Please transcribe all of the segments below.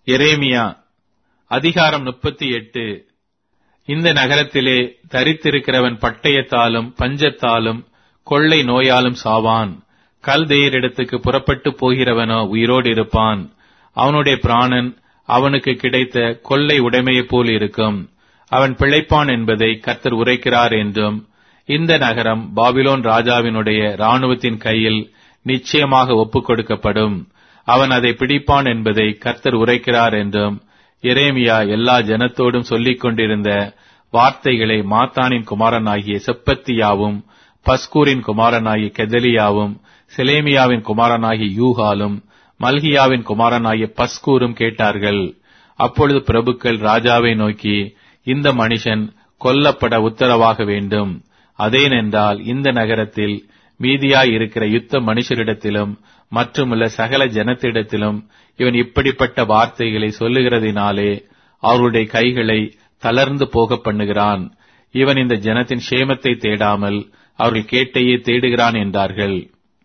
எரேமியா அதிகாரம் முப்பத்தி எட்டு இந்த நகரத்திலே தரித்திருக்கிறவன் பட்டயத்தாலும் பஞ்சத்தாலும் கொள்ளை நோயாலும் சாவான் கல்தேயரிடத்துக்கு புறப்பட்டு போகிறவனோ உயிரோடு இருப்பான் அவனுடைய பிராணன் அவனுக்கு கிடைத்த கொள்ளை உடைமையைப் போல் இருக்கும் அவன் பிழைப்பான் என்பதை கர்த்தர் உரைக்கிறார் என்றும் இந்த நகரம் பாபிலோன் ராஜாவினுடைய இராணுவத்தின் கையில் நிச்சயமாக ஒப்புக் கொடுக்கப்படும் அவன் அதை பிடிப்பான் என்பதை கர்த்தர் உரைக்கிறார் என்றும் எரேமியா எல்லா ஜனத்தோடும் சொல்லிக் கொண்டிருந்த வார்த்தைகளை மாத்தானின் குமாரனாகிய செப்பத்தியாவும் பஸ்கூரின் குமாரனாகிய கெதலியாவும் செலேமியாவின் குமாரனாகிய யூகாலும் மல்கியாவின் குமாரனாகிய பஸ்கூரும் கேட்டார்கள் அப்பொழுது பிரபுக்கள் ராஜாவை நோக்கி இந்த மனுஷன் கொல்லப்பட உத்தரவாக வேண்டும் அதேனென்றால் இந்த நகரத்தில் மீதியாய் இருக்கிற யுத்த மனுஷரிடத்திலும் மற்றுமுள்ள சகல ஜனத்திடத்திலும் இவன் இப்படிப்பட்ட வார்த்தைகளை சொல்லுகிறதினாலே அவருடைய கைகளை தளர்ந்து போக பண்ணுகிறான் இவன் இந்த ஜனத்தின் சேமத்தை தேடாமல் அவர்கள் கேட்டையே தேடுகிறான் என்றார்கள்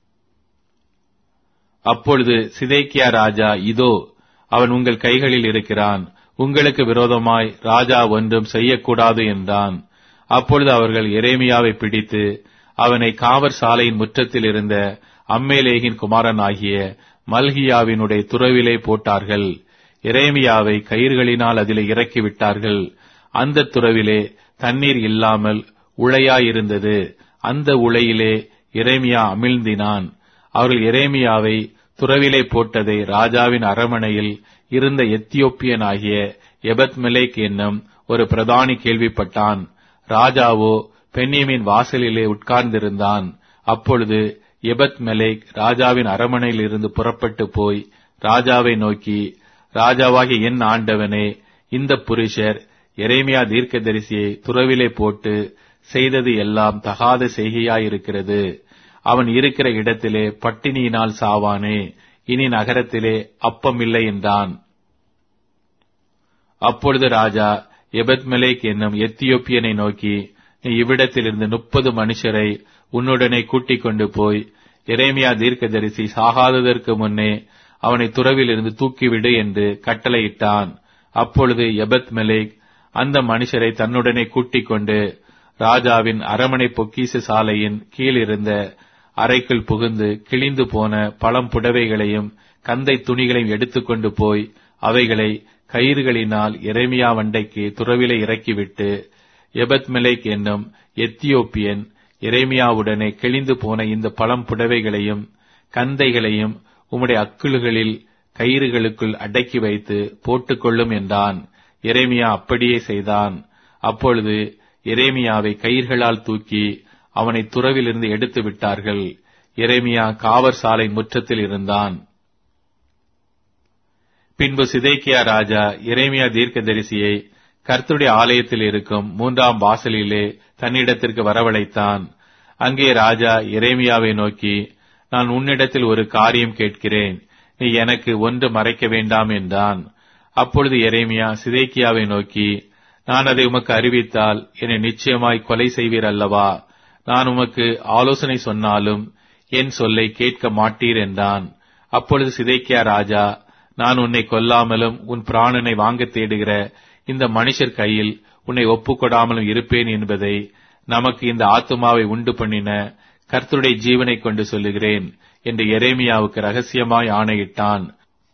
அப்பொழுது சிதைக்கியா ராஜா இதோ அவன் உங்கள் கைகளில் இருக்கிறான் உங்களுக்கு விரோதமாய் ராஜா ஒன்றும் செய்யக்கூடாது என்றான் அப்பொழுது அவர்கள் எரேமியாவை பிடித்து அவனை காவற் சாலையின் முற்றத்தில் இருந்த அம்மேலேகின் குமாரனாகிய மல்கியாவினுடைய துறவிலே போட்டார்கள் எரேமியாவை கயிறுகளினால் அதிலே இறக்கிவிட்டார்கள் அந்த துறவிலே தண்ணீர் இல்லாமல் உளையாயிருந்தது அந்த உளையிலே எரேமியா அமிழ்ந்தினான் அவர்கள் எரேமியாவை துறவிலே போட்டதை ராஜாவின் அரமனையில் இருந்த எத்தியோப்பியனாகிய எபத்மெலேக் என்னும் ஒரு பிரதானி கேள்விப்பட்டான் ராஜாவோ பெண்ணியமின் வாசலிலே உட்கார்ந்திருந்தான் அப்பொழுது எபத் மெலேக் ராஜாவின் அரமனையில் இருந்து புறப்பட்டு போய் ராஜாவை நோக்கி ராஜாவாகிய என் ஆண்டவனே இந்த புருஷர் எரேமியா தீர்க்கதரிசியை துறவிலே போட்டு செய்தது எல்லாம் தகாத செய்கையாயிருக்கிறது அவன் இருக்கிற இடத்திலே பட்டினியினால் சாவானே இனி நகரத்திலே அப்பமில்லை என்றான் அப்பொழுது ராஜா எபத்மெலேக் என்னும் எத்தியோப்பியனை நோக்கி நீ இவ்விடத்திலிருந்து முப்பது மனுஷரை உன்னுடனே கூட்டிக் கொண்டு போய் எரேமியா தீர்க்கதரிசி சாகாததற்கு முன்னே அவனை துறவிலிருந்து தூக்கிவிடு என்று கட்டளையிட்டான் அப்பொழுது எபத் மெலேக் அந்த மனுஷரை தன்னுடனே கூட்டிக் கொண்டு ராஜாவின் அரமனை பொக்கீச சாலையின் கீழ் இருந்த அறைக்குள் புகுந்து கிழிந்து போன பழம் புடவைகளையும் கந்தை துணிகளையும் எடுத்துக்கொண்டு போய் அவைகளை கயிறுகளினால் எரேமியா வண்டைக்கு துறவிலே இறக்கிவிட்டு எபத்மெலேக் என்னும் எத்தியோப்பியன் எரேமியாவுடனே கிழிந்து போன இந்த பழம் புடவைகளையும் கந்தைகளையும் உம்முடைய அக்குள்களில் கயிறுகளுக்குள் அடக்கி வைத்து போட்டுக்கொள்ளும் என்றான் எரேமியா அப்படியே செய்தான் அப்பொழுது எரேமியாவை கயிர்களால் தூக்கி அவனை துறவிலிருந்து எடுத்து விட்டார்கள் எரேமியா காவற் சாலை முற்றத்தில் இருந்தான் பின்பு சிதைக்கியா ராஜா எரேமியா தீர்க்கதரிசியை கர்த்தருடைய ஆலயத்தில் இருக்கும் மூன்றாம் வாசலிலே தன்னிடத்திற்கு வரவழைத்தான் அங்கே ராஜா எரேமியாவை நோக்கி நான் உன்னிடத்தில் ஒரு காரியம் கேட்கிறேன் நீ எனக்கு ஒன்று மறைக்க வேண்டாம் என்றான் அப்பொழுது எரேமியா சிதைக்கியாவை நோக்கி நான் அதை உமக்கு அறிவித்தால் என்னை நிச்சயமாய் கொலை செய்வீர் அல்லவா நான் உமக்கு ஆலோசனை சொன்னாலும் என் சொல்லை கேட்க மாட்டீர் என்றான் அப்பொழுது சிதைக்கியா ராஜா நான் உன்னை கொல்லாமலும் உன் பிராணனை வாங்க தேடுகிற இந்த மனுஷர் கையில் உன்னை ஒப்புக்கொடாமலும் இருப்பேன் என்பதை நமக்கு இந்த ஆத்துமாவை உண்டு பண்ணின கர்த்தருடைய ஜீவனை கொண்டு சொல்லுகிறேன் என்று எரேமியாவுக்கு ரகசியமாய் ஆணையிட்டான்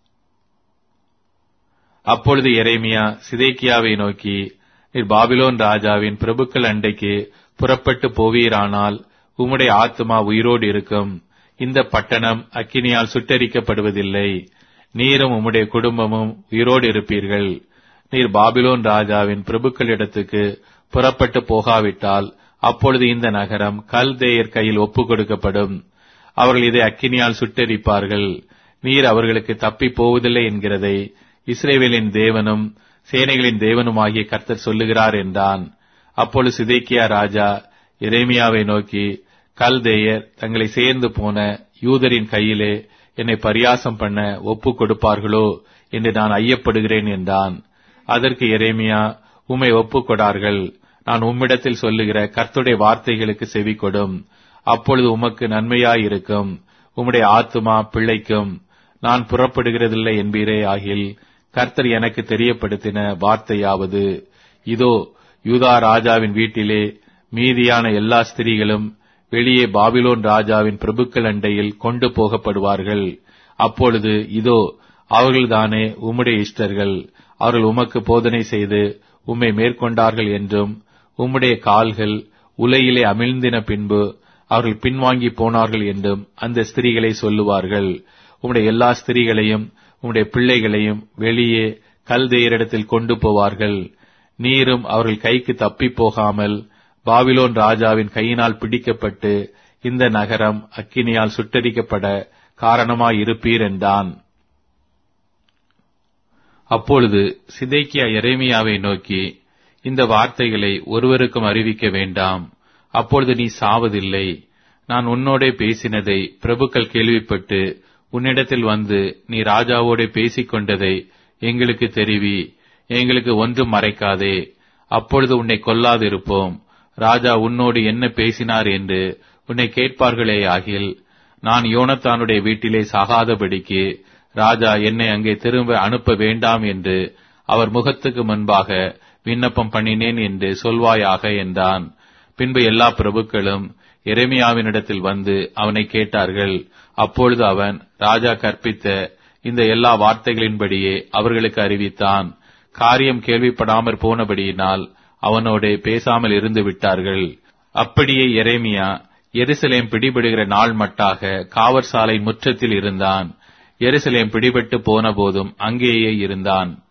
அப்பொழுது எரேமியா சிதைக்கியாவை நோக்கி நீர் பாபிலோன் ராஜாவின் பிரபுக்கள் அண்டைக்கு புறப்பட்டு போவீரானால் உம்முடைய ஆத்மா உயிரோடு இருக்கும் இந்த பட்டணம் அக்கினியால் சுட்டரிக்கப்படுவதில்லை நீரும் உம்முடைய குடும்பமும் உயிரோடு இருப்பீர்கள் நீர் பாபிலோன் ராஜாவின் பிரபுக்களிடத்துக்கு புறப்பட்டு போகாவிட்டால் அப்பொழுது இந்த நகரம் கல்தேயர் கையில் ஒப்புக் கொடுக்கப்படும் அவர்கள் இதை அக்கினியால் சுட்டரிப்பார்கள் நீர் அவர்களுக்கு தப்பி போவதில்லை என்கிறதை இஸ்ரேவேலின் தேவனும் சேனைகளின் தேவனுமாகிய கர்த்தர் சொல்லுகிறார் என்றான் அப்பொழுது சிதைக்கியா ராஜா எரேமியாவை நோக்கி கல்தேயர் தங்களை சேர்ந்து போன யூதரின் கையிலே என்னை பரியாசம் பண்ண ஒப்புக் கொடுப்பார்களோ என்று நான் ஐயப்படுகிறேன் என்றான் அதற்கு எரேமியா உம்மை ஒப்புக்கொடார்கள் நான் உம்மிடத்தில் சொல்லுகிற கர்த்துடைய வார்த்தைகளுக்கு செவி கொடும் அப்பொழுது உமக்கு நன்மையாயிருக்கும் உம்முடைய ஆத்துமா பிழைக்கும் நான் புறப்படுகிறதில்லை என்பீரே ஆகில் கர்த்தர் எனக்கு தெரியப்படுத்தின வார்த்தையாவது இதோ யூதா ராஜாவின் வீட்டிலே மீதியான எல்லா ஸ்திரீகளும் வெளியே பாபிலோன் ராஜாவின் பிரபுக்கள் அண்டையில் கொண்டு போகப்படுவார்கள் அப்பொழுது இதோ அவர்கள்தானே உம்முடைய இஷ்டர்கள் அவர்கள் உமக்கு போதனை செய்து உம்மை மேற்கொண்டார்கள் என்றும் உம்முடைய கால்கள் உலையிலே அமிழ்ந்தின பின்பு அவர்கள் பின்வாங்கி போனார்கள் என்றும் அந்த ஸ்திரீகளை சொல்லுவார்கள் உம்முடைய எல்லா ஸ்திரீகளையும் உம்முடைய பிள்ளைகளையும் வெளியே கல்தேயரிடத்தில் கொண்டு போவார்கள் நீரும் அவர்கள் கைக்கு தப்பி போகாமல் பாபிலோன் ராஜாவின் கையினால் பிடிக்கப்பட்டு இந்த நகரம் அக்கினியால் சுட்டரிக்கப்பட காரணமாயிருப்பீர் என்றான் அப்பொழுது சிதைக்கியா எரேமியாவை நோக்கி இந்த வார்த்தைகளை ஒருவருக்கும் அறிவிக்க வேண்டாம் அப்பொழுது நீ சாவதில்லை நான் உன்னோடே பேசினதை பிரபுக்கள் கேள்விப்பட்டு உன்னிடத்தில் வந்து நீ ராஜாவோடே பேசிக் கொண்டதை எங்களுக்கு தெரிவி எங்களுக்கு ஒன்றும் மறைக்காதே அப்பொழுது உன்னை கொல்லாதிருப்போம் ராஜா உன்னோடு என்ன பேசினார் என்று உன்னை கேட்பார்களே ஆகில் நான் யோனத்தானுடைய வீட்டிலே சாகாதபடிக்கு ராஜா என்னை அங்கே திரும்ப அனுப்ப வேண்டாம் என்று அவர் முகத்துக்கு முன்பாக விண்ணப்பம் பண்ணினேன் என்று சொல்வாயாக என்றான் பின்பு எல்லா பிரபுக்களும் எரேமியாவினிடத்தில் வந்து அவனை கேட்டார்கள் அப்பொழுது அவன் ராஜா கற்பித்த இந்த எல்லா வார்த்தைகளின்படியே அவர்களுக்கு அறிவித்தான் காரியம் கேள்விப்படாமற் போனபடியினால் அவனோடே பேசாமல் இருந்து விட்டார்கள் அப்படியே எரேமியா எருசலேம் பிடிபடுகிற நாள் மட்டாக காவற்சாலை முற்றத்தில் இருந்தான் எருசலேம் பிடிபட்டு போன போதும் அங்கேயே இருந்தான்